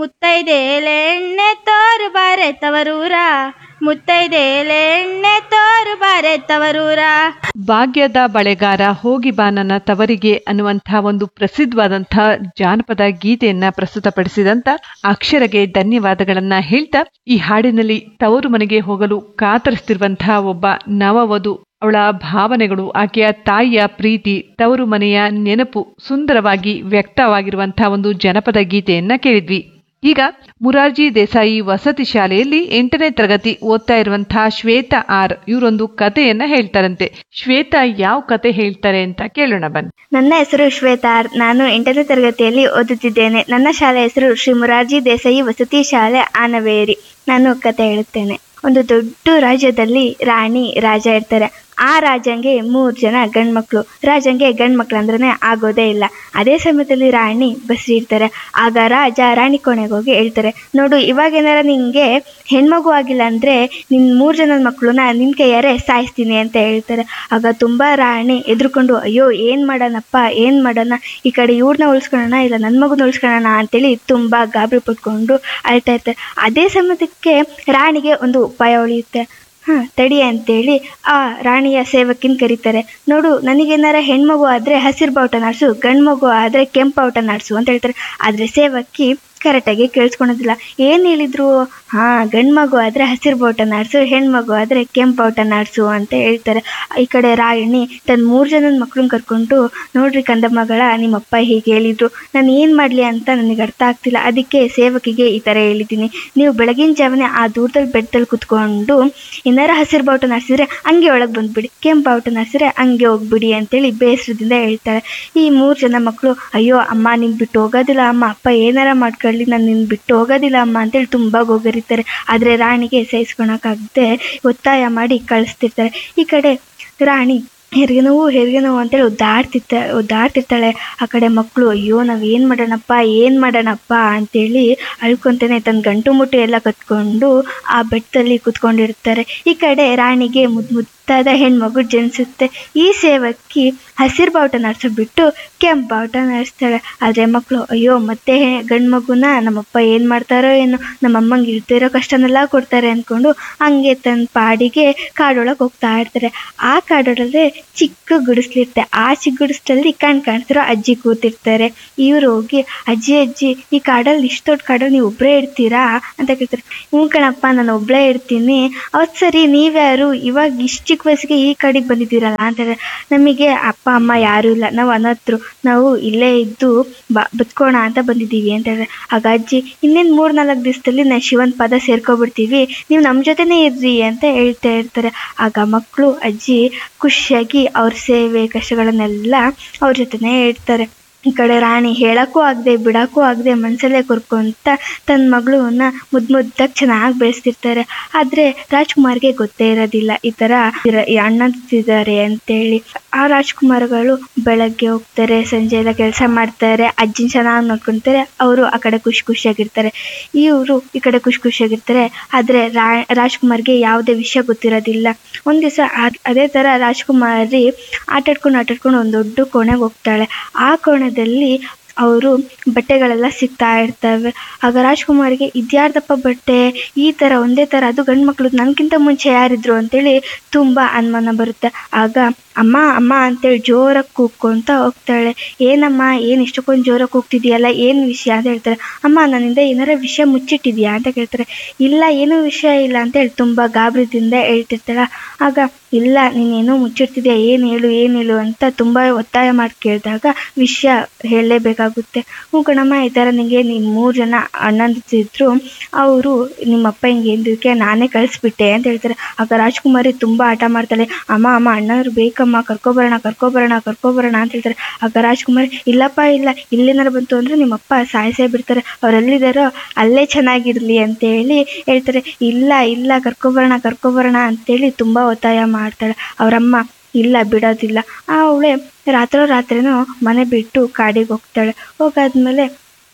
ಮುತ್ತೈದೆಲೆ ಎಣ್ಣೆ ತೋರು ಬಾರೆ ತವರೂರ ಮುತ್ತೈದೆಲೆ ಎಣ್ಣೆ ತೋರು ಬಾರೆ ತವರೂರ ಭಾಗ್ಯದ ಬಳೆಗಾರ ಹೋಗಿ ಬಾ ನನ್ನ ತವರಿಗೆ ಅನ್ನುವಂಥ ಒಂದು ಪ್ರಸಿದ್ಧವಾದಂತಹ ಜಾನಪದ ಗೀತೆಯನ್ನ ಪ್ರಸ್ತುತಪಡಿಸಿದಂತ ಅಕ್ಷರಗೆ ಧನ್ಯವಾದಗಳನ್ನ ಹೇಳ್ತಾ ಈ ಹಾಡಿನಲ್ಲಿ ತವರು ಮನೆಗೆ ಹೋಗಲು ಕಾತರಿಸ್ತಿರುವಂತಹ ಒಬ್ಬ ನವವಧು ಅವಳ ಭಾವನೆಗಳು ಆಕೆಯ ತಾಯಿಯ ಪ್ರೀತಿ ತವರು ಮನೆಯ ನೆನಪು ಸುಂದರವಾಗಿ ವ್ಯಕ್ತವಾಗಿರುವಂತಹ ಒಂದು ಜನಪದ ಗೀತೆಯನ್ನ ಕೇಳಿದ್ವಿ ಈಗ ಮುರಾರ್ಜಿ ದೇಸಾಯಿ ವಸತಿ ಶಾಲೆಯಲ್ಲಿ ಎಂಟನೇ ತರಗತಿ ಓದ್ತಾ ಇರುವಂತಹ ಶ್ವೇತಾ ಆರ್ ಇವರೊಂದು ಕಥೆಯನ್ನ ಹೇಳ್ತಾರಂತೆ ಶ್ವೇತಾ ಯಾವ ಕತೆ ಹೇಳ್ತಾರೆ ಅಂತ ಕೇಳೋಣ ಬನ್ನಿ ನನ್ನ ಹೆಸರು ಶ್ವೇತಾ ಆರ್. ನಾನು ಎಂಟನೇ ತರಗತಿಯಲ್ಲಿ ಓದುತ್ತಿದ್ದೇನೆ ನನ್ನ ಶಾಲೆ ಹೆಸರು ಶ್ರೀ ಮುರಾರ್ಜಿ ದೇಸಾಯಿ ವಸತಿ ಶಾಲೆ ಆನವೇರಿ ನಾನು ಕತೆ ಹೇಳುತ್ತೇನೆ ಒಂದು ದೊಡ್ಡ ರಾಜ್ಯದಲ್ಲಿ ರಾಣಿ ರಾಜ ಇರ್ತಾರೆ ಆ ರಾಜಂಗೆ ಮೂರು ಜನ ಗಂಡ್ಮಕ್ಳು ರಾಜಂಗೆ ಗಂಡ್ಮಕ್ಳು ಅಂದ್ರೇ ಆಗೋದೇ ಇಲ್ಲ ಅದೇ ಸಮಯದಲ್ಲಿ ರಾಣಿ ಬಸ್ರಿ ಇರ್ತಾರೆ ಆಗ ರಾಜ ರಾಣಿ ಕೋಣೆಗೆ ಹೋಗಿ ಹೇಳ್ತಾರೆ ನೋಡು ಇವಾಗ ಏನಾರ ನಿಂಗೆ ಹೆಣ್ಮಗು ಆಗಿಲ್ಲ ಅಂದ್ರೆ ನಿನ್ ಮೂರು ಜನದ ಮಕ್ಕಳನ್ನ ನಿನ್ ಕೈಯಾರೆ ಸಾಯಿಸ್ತೀನಿ ಅಂತ ಹೇಳ್ತಾರೆ ಆಗ ತುಂಬಾ ರಾಣಿ ಎದ್ರುಕೊಂಡು ಅಯ್ಯೋ ಏನ್ ಮಾಡೋಣಪ್ಪ ಏನ್ ಮಾಡೋಣ ಈ ಕಡೆ ಇವ್ರನ್ನ ಉಳಿಸ್ಕೊಳ್ಳೋಣ ಇಲ್ಲ ನನ್ನ ಮಗುನ ಉಳಿಸ್ಕೊಳ್ಳೋಣ ಅಂತೇಳಿ ತುಂಬಾ ಗಾಬರಿ ಪಟ್ಕೊಂಡು ಅಳ್ತಾ ಇರ್ತಾರೆ ಅದೇ ಸಮಯಕ್ಕೆ ರಾಣಿಗೆ ಒಂದು ಉಪಾಯ ಉಳಿಯುತ್ತೆ ಹಾ ತಡಿ ಅಂತೇಳಿ ಆ ರಾಣಿಯ ಸೇವಕಿನ್ ಕರೀತಾರೆ ನೋಡು ನನಗೇನಾರ ಹೆಣ್ಮಗು ಆದ್ರೆ ಹಸಿರು ಬಾವುಟ ನಾಡ್ಸು ಗಂಡು ಮಗು ಆದ್ರೆ ಕೆಂಪು ಬಾವುಟ ನಾಡ್ಸು ಅಂತ ಹೇಳ್ತಾರೆ ಆದ್ರೆ ಸೇವಕಿ ಕರೆಕ್ಟಾಗಿ ಕೇಳಿಸ್ಕೊಳೋದಿಲ್ಲ ಏನು ಹೇಳಿದ್ರು ಹಾ ಗಂಡು ಮಗು ಆದ್ರೆ ಹಸಿರು ಬಾವುಟ ನಾಡ್ಸು ಹೆಣ್ಮಗು ಆದ್ರೆ ಕೆಂಪು ಬಾವುಟ ನಾಡ್ಸು ಅಂತ ಹೇಳ್ತಾರೆ ಈ ಕಡೆ ರಾಯಣಿ ತನ್ನ ಮೂರು ಜನದ ಮಕ್ಳನ್ನ ಕರ್ಕೊಂಡು ನೋಡ್ರಿ ಕಂದಮ್ಮಗಳ ನಿಮ್ಮಪ್ಪ ಹೀಗೆ ಹೇಳಿದ್ರು ನಾನು ಏನು ಮಾಡಲಿ ಅಂತ ನನಗೆ ಅರ್ಥ ಆಗ್ತಿಲ್ಲ ಅದಕ್ಕೆ ಸೇವಕಿಗೆ ಈ ಥರ ಹೇಳಿದ್ದೀನಿ ನೀವು ಬೆಳಗಿನ ಜಾವನೆ ಆ ದೂರದಲ್ಲಿ ಬೆಟ್ಟದಲ್ಲಿ ಕುತ್ಕೊಂಡು ಏನಾರ ಹಸಿರು ಬಾವುಟ ನಾಡ್ಸಿದ್ರೆ ಹಂಗೆ ಒಳಗೆ ಬಂದ್ಬಿಡಿ ಕೆಂಪು ಬಾವುಟ ನಾಡ್ಸಿದ್ರೆ ಹಂಗೆ ಹೋಗ್ಬಿಡಿ ಅಂತೇಳಿ ಬೇಸರದಿಂದ ಹೇಳ್ತಾಳೆ ಈ ಮೂರು ಜನ ಮಕ್ಕಳು ಅಯ್ಯೋ ಅಮ್ಮ ನಿನ್ ಬಿಟ್ಟು ಹೋಗೋದಿಲ್ಲ ಅಮ್ಮ ಅಪ್ಪ ಏನಾರ ಮಾಡ್ಕೊಳ್ಳಿ ನಾನು ನಿನ್ ಬಿಟ್ಟು ಹೋಗೋದಿಲ್ಲ ಅಮ್ಮ ಅಂತೇಳಿ ತುಂಬ ಗೋಗರಿತಾರೆ ಆದರೆ ರಾಣಿಗೆ ಸಹಿಸ್ಕೊಳಕ್ಕಾಗದೆ ಒತ್ತಾಯ ಮಾಡಿ ಕಳಿಸ್ತಿರ್ತಾರೆ ಈ ಕಡೆ ರಾಣಿ ಹೆರಿಗೆ ನೋವು ಹೆರಿಗೆ ನೋವು ಅಂತೇಳಿ ಒದ್ದಾಡ್ತಿರ್ತ ಒದ್ದಾಡ್ತಿರ್ತಾಳೆ ಆ ಕಡೆ ಮಕ್ಕಳು ಅಯ್ಯೋ ನಾವು ಏನು ಮಾಡೋಣಪ್ಪ ಏನು ಮಾಡೋಣಪ್ಪ ಅಂತೇಳಿ ಅಳ್ಕೊಂತಾನೆ ತನ್ನ ಗಂಟು ಮುಟ್ಟು ಎಲ್ಲ ಕತ್ಕೊಂಡು ಆ ಬೆಟ್ಟದಲ್ಲಿ ಕುತ್ಕೊಂಡಿರ್ತಾರೆ ಈ ಕಡೆ ರಾಣಿಗೆ ಮುದ್ದು ಮುದ್ದಾದ ಹೆಣ್ಮಗು ಜನಿಸುತ್ತೆ ಈ ಸೇವಕಿ ಹಸಿರು ಬಾವುಟ ನಡ್ಸೋ ಬಿಟ್ಟು ಕೆಂಪು ಬಾವುಟ ನಡೆಸ್ತಾಳೆ ಆದರೆ ಮಕ್ಕಳು ಅಯ್ಯೋ ಮತ್ತೆ ಗಂಡು ಮಗುನ ನಮ್ಮಪ್ಪ ಏನು ಮಾಡ್ತಾರೋ ಏನೋ ನಮ್ಮಮ್ಮಂಗೆ ಇರ್ತಿರೋ ಕಷ್ಟನೆಲ್ಲ ಕೊಡ್ತಾರೆ ಅಂದ್ಕೊಂಡು ಹಂಗೆ ತನ್ನ ಪಾಡಿಗೆ ಕಾಡೊಳಗೆ ಹೋಗ್ತಾ ಇರ್ತಾರೆ ಆ ಕಾಡೊಳಗೆ ಚಿಕ್ಕ ಗುಡಿಸ್ಲಿರುತ್ತೆ ಆ ಚಿಕ್ಕ ಗುಡಿಸ್ಲಲ್ಲಿ ಕಣ್ ಕಾಣ್ತಿರೋ ಅಜ್ಜಿ ಕೂತಿರ್ತಾರೆ ಇವ್ರು ಹೋಗಿ ಅಜ್ಜಿ ಅಜ್ಜಿ ಈ ಕಾಡಲ್ಲಿ ಇಷ್ಟು ದೊಡ್ಡ ಕಾಡಲ್ಲಿ ನೀವು ಒಬ್ಬರೇ ಇರ್ತೀರಾ ಅಂತ ಕೇಳ್ತಾರೆ ಹ್ಞೂ ಕಣಪ್ಪ ನಾನು ಒಬ್ಬಳೇ ಇರ್ತೀನಿ ಅವತ್ತು ಸರಿ ನೀವ್ಯಾರು ಇವಾಗ ಇಷ್ಟು ಚಿಕ್ಕ ವಯಸ್ಸಿಗೆ ಈ ಕಡೆಗೆ ಬಂದಿದ್ದೀರಲ್ಲ ಅಂತಾರೆ ನಮಗೆ ಅಪ್ಪ ಅಮ್ಮ ಯಾರೂ ಇಲ್ಲ ನಾವು ಅನಾಥರು ನಾವು ಇಲ್ಲೇ ಇದ್ದು ಬ ಬದುಕೋಣ ಅಂತ ಬಂದಿದ್ದೀವಿ ಅಂತ ಹೇಳಿದ್ರೆ ಆಗ ಅಜ್ಜಿ ಇನ್ನೇನು ಮೂರು ನಾಲ್ಕು ದಿವಸದಲ್ಲಿ ನಾವು ಶಿವನ ಪದ ಸೇರ್ಕೊಬಿಡ್ತೀವಿ ನೀವು ನಮ್ಮ ಜೊತೆನೇ ಇರ್ರಿ ಅಂತ ಹೇಳ್ತಾ ಇರ್ತಾರೆ ಆಗ ಮಕ್ಕಳು ಅಜ್ಜಿ ಖುಷಿಯಾಗಿ ಅವ್ರ ಸೇವೆ ಕಷ್ಟಗಳನ್ನೆಲ್ಲ ಅವ್ರ ಜೊತೆನೇ ಇರ್ತಾರೆ ಈ ಕಡೆ ರಾಣಿ ಹೇಳಕ್ಕೂ ಆಗದೆ ಬಿಡಕ್ಕೂ ಆಗದೆ ಮನಸ್ಸಲ್ಲೇ ಕೊರ್ಕೊಂತ ತನ್ನ ಮಗಳನ್ನ ಮುದ್ದು ಮುದ್ದಾಗಿ ಚೆನ್ನಾಗಿ ಬೆಳೆಸ್ತಿರ್ತಾರೆ ಆದರೆ ರಾಜ್ಕುಮಾರ್ಗೆ ಗೊತ್ತೇ ಇರೋದಿಲ್ಲ ಈ ಥರ ಇರ- ಈ ಅಣ್ಣಂತಿದ್ದಾರೆ ಅಂತೇಳಿ ಆ ರಾಜ್ಕುಮಾರ್ಗಳು ಬೆಳಗ್ಗೆ ಹೋಗ್ತಾರೆ ಸಂಜೆ ಎಲ್ಲ ಕೆಲಸ ಮಾಡ್ತಾರೆ ಅಜ್ಜಿನ ಚೆನ್ನಾಗಿ ನೋಡ್ಕೊಂತಾರೆ ಅವರು ಆ ಕಡೆ ಖುಷಿ ಖುಷಿಯಾಗಿರ್ತಾರೆ ಇವರು ಈ ಕಡೆ ಖುಷಿ ಖುಷಿಯಾಗಿರ್ತಾರೆ ಆದರೆ ರಾ ರಾಜ್ಕುಮಾರ್ಗೆ ಯಾವುದೇ ವಿಷಯ ಗೊತ್ತಿರೋದಿಲ್ಲ ಒಂದು ದಿವಸ ಅದೇ ಥರ ರಾಜ್ಕುಮಾರಿ ಆಟಾಡ್ಕೊಂಡು ಆಟಾಡ್ಕೊಂಡು ಒಂದು ದೊಡ್ಡ ಕೋಣೆಗೆ ಹೋಗ್ತಾಳೆ ಆ ಕೋಣೆದಲ್ಲಿ ಅವರು ಬಟ್ಟೆಗಳೆಲ್ಲ ಸಿಗ್ತಾ ಇರ್ತವೆ ಆಗ ರಾಜ್ಕುಮಾರಿಗೆ ಇದ್ಯಾರ್ದಪ್ಪ ಬಟ್ಟೆ ಈ ಥರ ಒಂದೇ ಥರ ಅದು ಗಂಡು ಮಕ್ಕಳು ನನಗಿಂತ ಮುಂಚೆ ಯಾರಿದ್ರು ಅಂತೇಳಿ ತುಂಬ ಅನುಮಾನ ಬರುತ್ತೆ ಆಗ ಅಮ್ಮ ಅಮ್ಮ ಅಂತೇಳಿ ಜೋರಾಗಿ ಕೂಗ್ಕೊಂತ ಹೋಗ್ತಾಳೆ ಏನಮ್ಮ ಏನು ಇಷ್ಟಕ್ಕೊಂದು ಜೋರಾಗಿ ಕೂಗ್ತಿದ್ಯಲ್ಲ ಏನು ವಿಷಯ ಅಂತ ಹೇಳ್ತಾರೆ ಅಮ್ಮ ನನ್ನಿಂದ ಏನಾರ ವಿಷಯ ಮುಚ್ಚಿಟ್ಟಿದ್ಯಾ ಅಂತ ಕೇಳ್ತಾರೆ ಇಲ್ಲ ಏನೂ ವಿಷಯ ಇಲ್ಲ ಅಂತೇಳಿ ತುಂಬ ಗಾಬರಿದಿಂದ ಹೇಳ್ತಿರ್ತಾಳೆ ಆಗ ಇಲ್ಲ ನೀನೇನೋ ಮುಚ್ಚಿಡ್ತಿದ್ಯಾ ಏನು ಹೇಳು ಏನು ಹೇಳು ಅಂತ ತುಂಬ ಒತ್ತಾಯ ಮಾಡಿ ಕೇಳಿದಾಗ ವಿಷಯ ಹೇಳಲೇಬೇಕಾಗುತ್ತೆ ಹ್ಞೂ ಕಣಮ್ಮ ಈ ಥರ ನಿನಗೆ ನೀನು ಮೂರು ಜನ ಅಣ್ಣಂದಿದ್ರು ಅವರು ನಿಮ್ಮಪ್ಪ ಹಿಂಗೆ ಎಂದಿದ್ದಕ್ಕೆ ನಾನೇ ಕಳಿಸ್ಬಿಟ್ಟೆ ಅಂತ ಹೇಳ್ತಾರೆ ಆಗ ರಾಜ್ಕುಮಾರಿ ತುಂಬ ಆಟ ಮಾಡ್ತಾಳೆ ಅಮ್ಮ ಅಮ್ಮ ಅಣ್ಣವ್ರು ಬೇಕಮ್ಮ ಕರ್ಕೊಬರೋಣ ಕರ್ಕೊಬರೋಣ ಕರ್ಕೊಬರೋಣ ಅಂತ ಹೇಳ್ತಾರೆ ಆಗ ರಾಜ್ಕುಮಾರಿ ಇಲ್ಲಪ್ಪ ಇಲ್ಲ ಇಲ್ಲೇನಾರು ಬಂತು ಅಂದರೆ ನಿಮ್ಮಪ್ಪ ಸಾಯಿಸೇ ಬಿಡ್ತಾರೆ ಅವ್ರು ಎಲ್ಲಿದ್ದಾರೋ ಅಲ್ಲೇ ಚೆನ್ನಾಗಿರಲಿ ಅಂತೇಳಿ ಹೇಳ್ತಾರೆ ಇಲ್ಲ ಇಲ್ಲ ಕರ್ಕೊಬರೋಣ ಕರ್ಕೊಬರೋಣ ಅಂತೇಳಿ ತುಂಬ ಒತ್ತಾಯ ಮಾಡ್ತಾಳೆ ಅವರಮ್ಮ ಇಲ್ಲ ಬಿಡೋದಿಲ್ಲ ಅವಳೆ ರಾತ್ರೋ ರಾತ್ರಿನೂ ಮನೆ ಬಿಟ್ಟು ಕಾಡಿಗೆ ಹೋಗ್ತಾಳೆ ಹೋಗಾದ್ಮೇಲೆ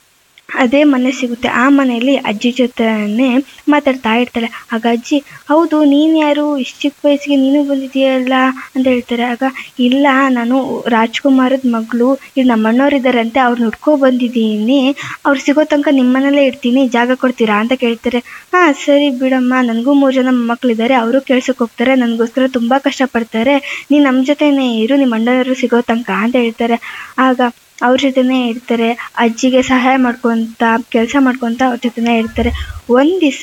ಅದೇ ಮನೆ ಸಿಗುತ್ತೆ ಆ ಮನೆಯಲ್ಲಿ ಅಜ್ಜಿ ಜೊತೆನೆ ಮಾತಾಡ್ತಾ ಇರ್ತಾಳೆ ಆಗ ಅಜ್ಜಿ ಹೌದು ನೀನು ಯಾರು ಇಷ್ಟು ಚಿಕ್ಕ ವಯಸ್ಸಿಗೆ ನೀನು ಬಂದಿದೆಯಲ್ಲ ಅಂತ ಹೇಳ್ತಾರೆ ಆಗ ಇಲ್ಲ ನಾನು ರಾಜ್ಕುಮಾರದ ಮಗಳು ಇಲ್ಲಿ ನಮ್ಮಣ್ಣವ್ರು ಅಂತೆ ಅವ್ರು ನೋಡ್ಕೊ ಬಂದಿದ್ದೀನಿ ಅವ್ರು ಸಿಗೋ ತನಕ ನಿಮ್ಮ ಮನೇಲೇ ಇರ್ತೀನಿ ಜಾಗ ಕೊಡ್ತೀರಾ ಅಂತ ಕೇಳ್ತಾರೆ ಹಾಂ ಸರಿ ಬಿಡಮ್ಮ ನನಗೂ ಮೂರು ಜನ ಮಕ್ಕಳಿದ್ದಾರೆ ಅವರು ಕೆಲ್ಸಕ್ಕೆ ಹೋಗ್ತಾರೆ ನನಗೋಸ್ಕರ ತುಂಬ ಕಷ್ಟಪಡ್ತಾರೆ ನೀನು ನಮ್ಮ ಜೊತೆನೇ ಇರು ನಿಮ್ಮ ಅಣ್ಣವರು ಸಿಗೋ ತನಕ ಅಂತ ಹೇಳ್ತಾರೆ ಆಗ ಅವ್ರ ಜೊತೆನೇ ಇರ್ತಾರೆ ಅಜ್ಜಿಗೆ ಸಹಾಯ ಮಾಡ್ಕೊತ ಕೆಲಸ ಮಾಡ್ಕೊತ ಅವ್ರ ಜೊತೆನೇ ಇರ್ತಾರೆ ಒಂದು ದಿವಸ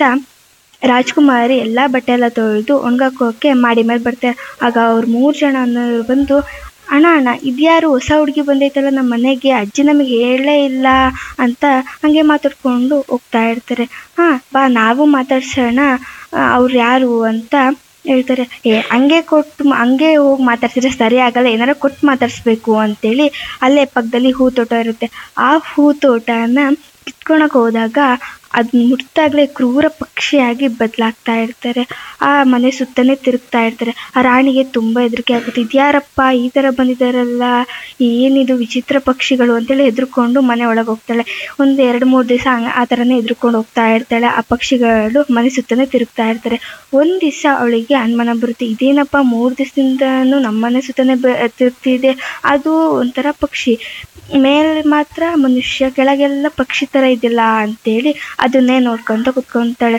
ರಾಜ್ಕುಮಾರಿ ಎಲ್ಲ ಬಟ್ಟೆ ಎಲ್ಲ ತೊಳೆದು ಒಣಗಾಕೋಕೆ ಮಾಡಿ ಮೇಲೆ ಬರ್ತಾರೆ ಆಗ ಅವ್ರು ಮೂರು ಜನ ಅನ್ನೋರು ಬಂದು ಅಣ್ಣ ಅಣ್ಣ ಇದ್ಯಾರು ಹೊಸ ಹುಡುಗಿ ಬಂದೈತಲ್ಲ ನಮ್ಮ ಮನೆಗೆ ಅಜ್ಜಿ ನಮಗೆ ಹೇಳಲೇ ಇಲ್ಲ ಅಂತ ಹಾಗೆ ಮಾತಾಡ್ಕೊಂಡು ಹೋಗ್ತಾ ಇರ್ತಾರೆ ಹಾಂ ಬಾ ನಾವು ಮಾತಾಡ್ಸೋಣ ಅವ್ರು ಯಾರು ಅಂತ ಹೇಳ್ತಾರೆ ಏ ಹಂಗೆ ಕೊಟ್ಟು ಮ- ಹಂಗೆ ಹೋಗಿ ಮಾತಾಡ್ಸಿದ್ರೆ ಸರಿ ಆಗಲ್ಲ ಏನಾರ ಕೊಟ್ಟು ಮಾತಾಡಿಸ್ಬೇಕು ಅಂತೇಳಿ ಅಲ್ಲೇ ಪಕ್ಕದಲ್ಲಿ ಹೂ ತೋಟ ಇರುತ್ತೆ ಆ ಹೂ ತೋಟನ ಕಿತ್ಕೊಳಕ್ಕೆ ಹೋದಾಗ ಅದು ಮುಟ್ದಾಗಲೇ ಕ್ರೂರ ಪಕ್ಷಿಯಾಗಿ ಬದಲಾಗ್ತಾ ಇರ್ತಾರೆ ಆ ಮನೆ ಸುತ್ತನೇ ತಿರುಗ್ತಾ ಇರ್ತಾರೆ ಆ ರಾಣಿಗೆ ತುಂಬ ಹೆದರಿಕೆ ಆಗುತ್ತೆ ಇದ್ಯಾರಪ್ಪ ಈ ಥರ ಬಂದಿದ್ದಾರಲ್ಲ ಏನಿದು ವಿಚಿತ್ರ ಪಕ್ಷಿಗಳು ಅಂತೇಳಿ ಹೆದರ್ಕೊಂಡು ಮನೆ ಒಳಗೆ ಹೋಗ್ತಾಳೆ ಒಂದು ಎರಡು ಮೂರು ದಿವಸ ಹಂಗೆ ಆ ಥರನೇ ಹೆದರ್ಕೊಂಡು ಹೋಗ್ತಾ ಇರ್ತಾಳೆ ಆ ಪಕ್ಷಿಗಳು ಮನೆ ಸುತ್ತನೇ ತಿರುಗ್ತಾ ಇರ್ತಾರೆ ಒಂದು ದಿವಸ ಅವಳಿಗೆ ಅನುಮಾನ ಬರುತ್ತೆ ಇದೇನಪ್ಪ ಮೂರು ದಿವಸದಿಂದನೂ ನಮ್ಮ ಮನೆ ಸುತ್ತನೇ ಬ ತಿರುಗ್ತಿದೆ ಅದು ಒಂಥರ ಪಕ್ಷಿ ಮೇಲೆ ಮಾತ್ರ ಮನುಷ್ಯ ಕೆಳಗೆಲ್ಲ ಪಕ್ಷಿ ಥರ ಇದೆಯಲ್ಲ ಅಂತೇಳಿ ಅದನ್ನೇ ನೋಡ್ಕೊಂತ ಕುತ್ಕೊತಾಳೆ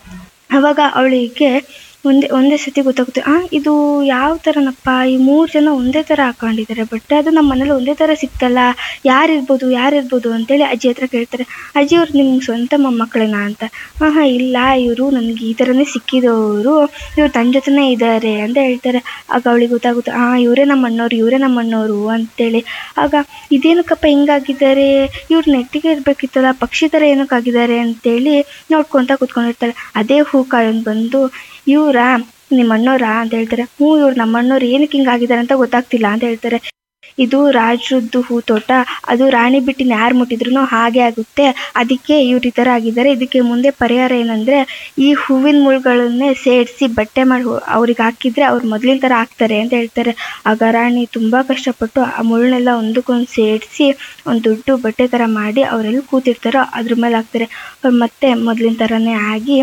ಅವಾಗ ಅವಳಿಗೆ ಒಂದೇ ಒಂದೇ ಸತಿ ಗೊತ್ತಾಗುತ್ತೆ ಆ ಇದು ಯಾವ ಥರನಪ್ಪ ಈ ಮೂರು ಜನ ಒಂದೇ ಥರ ಹಾಕೊಂಡಿದ್ದಾರೆ ಬಟ್ಟೆ ಅದು ನಮ್ಮ ಮನೇಲಿ ಒಂದೇ ಥರ ಸಿಕ್ತಲ್ಲ ಯಾರಿರ್ಬೋದು ಯಾರಿರ್ಬೋದು ಅಂತೇಳಿ ಅಜ್ಜಿ ಹತ್ರ ಕೇಳ್ತಾರೆ ಅಜ್ಜಿ ಅವ್ರು ನಿಮ್ಗೆ ಸ್ವಂತ ಮೊಮ್ಮಕ್ಕಳೇನಾ ಅಂತ ಹಾಂ ಹಾಂ ಇಲ್ಲ ಇವರು ನನಗೆ ಈ ಥರನೇ ಸಿಕ್ಕಿದವರು ಇವ್ರು ತನ್ನ ಜೊತೆನೇ ಇದ್ದಾರೆ ಅಂತ ಹೇಳ್ತಾರೆ ಆಗ ಅವಳಿಗೆ ಗೊತ್ತಾಗುತ್ತೆ ಹಾಂ ಇವರೇ ನಮ್ಮ ಅಣ್ಣವ್ರು ಇವರೇ ನಮ್ಮ ಅಣ್ಣವ್ರು ಅಂತೇಳಿ ಆಗ ಇದೇನಕ್ಕಪ್ಪ ಹಿಂಗಾಗಿದ್ದಾರೆ ಇವ್ರು ನೆಟ್ಟಿಗೆ ಇರಬೇಕಿತ್ತಲ್ಲ ಪಕ್ಷಿ ಥರ ಏನಕ್ಕಾಗಿದ್ದಾರೆ ಅಂತೇಳಿ ನೋಡ್ಕೊತ ಕೂತ್ಕೊಂಡಿರ್ತಾಳೆ ಅದೇ ಹೂ ಕಾಯೋನ್ ಬಂದು ಇವರಾ ನಿಮ್ಮ ಅಣ್ಣವ್ರಾ ಅಂತ ಹೇಳ್ತಾರೆ ಹ್ಞೂ ಇವ್ರು ನಮ್ಮ ಅಣ್ಣವ್ರು ಏನಕ್ಕೆ ಹಿಂಗಾಗಿದ್ದಾರೆ ಅಂತ ಗೊತ್ತಾಗ್ತಿಲ್ಲ ಅಂತ ಹೇಳ್ತಾರೆ ಇದು ರಾಜ್ರದ್ದು ಹೂ ತೋಟ ಅದು ರಾಣಿ ಬಿಟ್ಟಿನ ಯಾರು ಮುಟ್ಟಿದ್ರು ಹಾಗೆ ಆಗುತ್ತೆ ಅದಕ್ಕೆ ಇವ್ರು ಈ ಥರ ಆಗಿದ್ದಾರೆ ಇದಕ್ಕೆ ಮುಂದೆ ಪರಿಹಾರ ಏನಂದರೆ ಈ ಹೂವಿನ ಮುಳ್ಳುಗಳನ್ನೇ ಸೇರಿಸಿ ಬಟ್ಟೆ ಮಾಡಿ ಅವ್ರಿಗೆ ಹಾಕಿದ್ರೆ ಅವ್ರು ಮೊದಲಿನ ಥರ ಆಗ್ತಾರೆ ಅಂತ ಹೇಳ್ತಾರೆ ಆಗ ರಾಣಿ ತುಂಬ ಕಷ್ಟಪಟ್ಟು ಆ ಮುಳ್ಳನ್ನೆಲ್ಲ ಒಂದಕ್ಕೊಂದು ಸೇರಿಸಿ ಒಂದು ದೊಡ್ಡ ಬಟ್ಟೆ ಥರ ಮಾಡಿ ಅವರೆಲ್ಲಿ ಕೂತಿರ್ತಾರೋ ಅದ್ರ ಮೇಲೆ ಹಾಕ್ತಾರೆ ಅವ್ರು ಮತ್ತೆ ಮೊದಲಿನ ಥರನೇ ಆಗಿ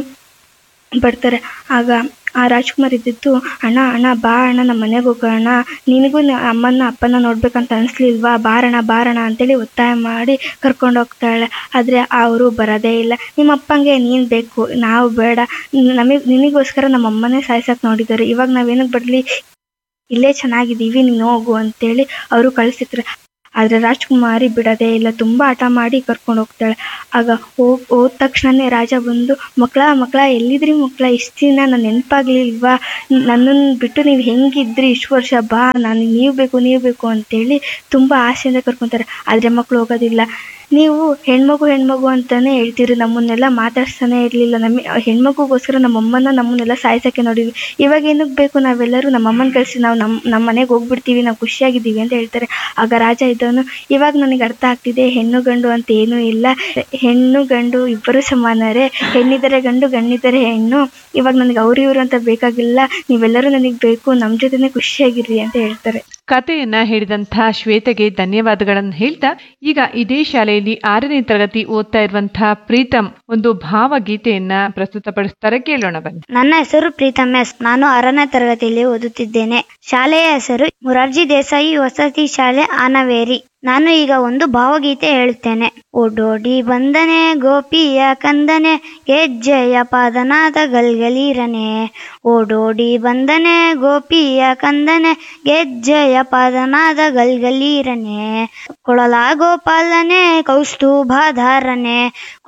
ಬರ್ತಾರೆ ಆಗ ಆ ರಾಜ್ಕುಮಾರ್ ಇದ್ದಿದ್ದು ಅಣ್ಣ ಅಣ್ಣ ಬಾ ಅಣ್ಣ ನಮ್ಮ ಮನೆಗೆ ಹೋಗೋಣ ನಿನಗೂ ನ- ಅಮ್ಮನ ಅಪ್ಪನ ನೋಡ್ಬೇಕಂತ ಅನಿಸ್ಲಿಲ್ವಾ ಬಾರಣ ಬಾರಣ ಅಂತೇಳಿ ಒತ್ತಾಯ ಮಾಡಿ ಕರ್ಕೊಂಡು ಹೋಗ್ತಾಳೆ ಆದರೆ ಅವರು ಬರೋದೇ ಇಲ್ಲ ನಿಮ್ಮ ಅಪ್ಪಂಗೆ ನೀನು ಬೇಕು ನಾವು ಬೇಡ ನಮಗೆ ನಿನಗೋಸ್ಕರ ನಮ್ಮ ಅಮ್ಮನೇ ಸಾಯ್ಸಕ್ಕೆ ನೋಡಿದ್ದಾರೆ ಇವಾಗ ನಾವೇನಕ್ಕೆ ಬರಲಿ ಇಲ್ಲೇ ಚೆನ್ನಾಗಿದ್ದೀವಿ ನೀನು ಹೋಗು ಅಂತೇಳಿ ಅವರು ಕಳಿಸಿರ್ತಾರೆ ಆದರೆ ರಾಜ್ಕುಮಾರಿ ಬಿಡೋದೇ ಇಲ್ಲ ತುಂಬ ಹಠ ಮಾಡಿ ಕರ್ಕೊಂಡು ಹೋಗ್ತಾಳೆ ಆಗ ಹೋಗ್ ಹೋದ ತಕ್ಷಣನೇ ರಾಜ ಬಂದು ಮಕ್ಕಳ ಮಕ್ಕಳ ಎಲ್ಲಿದ್ರಿ ಮಕ್ಕಳ ಇಷ್ಟು ದಿನ ನಾನು ನೆನಪಾಗ್ಲಿಲ್ವಾ ನನ್ನನ್ನು ಬಿಟ್ಟು ನೀವು ಹೆಂಗಿದ್ರಿ ಇಷ್ಟು ವರ್ಷ ಬಾ ನಾನು ನೀವು ಬೇಕು ನೀವು ಬೇಕು ಅಂತೇಳಿ ತುಂಬ ಆಸೆಯಿಂದ ಕರ್ಕೊತಾರೆ ಆದರೆ ಮಕ್ಕಳು ಹೋಗೋದಿಲ್ಲ ನೀವು ಹೆಣ್ಮಗು ಹೆಣ್ಮಗು ಅಂತಾನೆ ಹೇಳ್ತೀರಿ ನಮ್ಮನ್ನೆಲ್ಲ ಮಾತಾಡ್ಸ್ತಾನೆ ಇರಲಿಲ್ಲ ನಮ್ಮ ಹೆಣ್ಮಗುಗೋಸ್ಕರ ನಮ್ಮಮ್ಮನ ನಮ್ಮನ್ನೆಲ್ಲ ಸಾಯ್ಸೋಕ್ಕೆ ನೋಡಿದ್ವಿ ಇವಾಗ ಏನಕ್ಕೆ ಬೇಕು ನಾವೆಲ್ಲರೂ ನಮ್ಮಮ್ಮನ ಕಳಿಸಿ ನಾವು ನಮ್ಮ ನಮ್ಮ ಮನೆಗೆ ಹೋಗ್ಬಿಡ್ತೀವಿ ನಾವು ಖುಷಿಯಾಗಿದ್ದೀವಿ ಅಂತ ಹೇಳ್ತಾರೆ ಆಗ ರಾಜ ಇದ್ದವನು ಇವಾಗ ನನಗೆ ಅರ್ಥ ಆಗ್ತಿದೆ ಹೆಣ್ಣು ಗಂಡು ಅಂತ ಏನೂ ಇಲ್ಲ ಹೆಣ್ಣು ಗಂಡು ಇಬ್ಬರು ಸಮಾನರೇ ಹೆಣ್ಣಿದರೆ ಗಂಡು ಗಂಡಿದರೆ ಹೆಣ್ಣು ಇವಾಗ ನನಗೆ ಅವ್ರು ಇವರು ಅಂತ ಬೇಕಾಗಿಲ್ಲ ನೀವೆಲ್ಲರೂ ನನಗೆ ಬೇಕು ನಮ್ಮ ಜೊತೆನೇ ಖುಷಿಯಾಗಿರ್ರಿ ಅಂತ ಹೇಳ್ತಾರೆ ಕಥೆಯನ್ನ ಹೇಳಿದಂತಹ ಶ್ವೇತೆಗೆ ಧನ್ಯವಾದಗಳನ್ನು ಹೇಳ್ತಾ ಈಗ ಇದೇ ಶಾಲೆಯಲ್ಲಿ ಆರನೇ ತರಗತಿ ಓದ್ತಾ ಇರುವಂತಹ ಪ್ರೀತಮ್ ಒಂದು ಭಾವಗೀತೆಯನ್ನ ಪ್ರಸ್ತುತಪಡಿಸ್ತಾರೆ ಕೇಳೋಣ ಬನ್ನಿ ನನ್ನ ಹೆಸರು ಪ್ರೀತಮ್ ಎಸ್ ನಾನು ಆರನೇ ತರಗತಿಯಲ್ಲಿ ಓದುತ್ತಿದ್ದೇನೆ ಶಾಲೆಯ ಹೆಸರು ಮುರಾರ್ಜಿ ದೇಸಾಯಿ ವಸತಿ ಶಾಲೆ ಆನವೇರಿ ನಾನು ಈಗ ಒಂದು ಭಾವಗೀತೆ ಹೇಳುತ್ತೇನೆ ಓಡೋಡಿ ಬಂದನೆ ಗೋಪಿಯ ಕಂದನೆ ಗೆಜ್ಜೆಯ ಪಾದನಾದ ಗಲ್ಗಲೀರನೆ ಓಡೋಡಿ ಬಂದನೆ ಗೋಪಿಯ ಕಂದನೆ ಗೆಜ್ಜೆಯ ಪಾದನಾದ ಗಲ್ಗಲೀರನೆ ಕೊಳಲ ಗೋಪಾಲನೆ ಕೌಸ್ತುಭಾಧಾರನೆ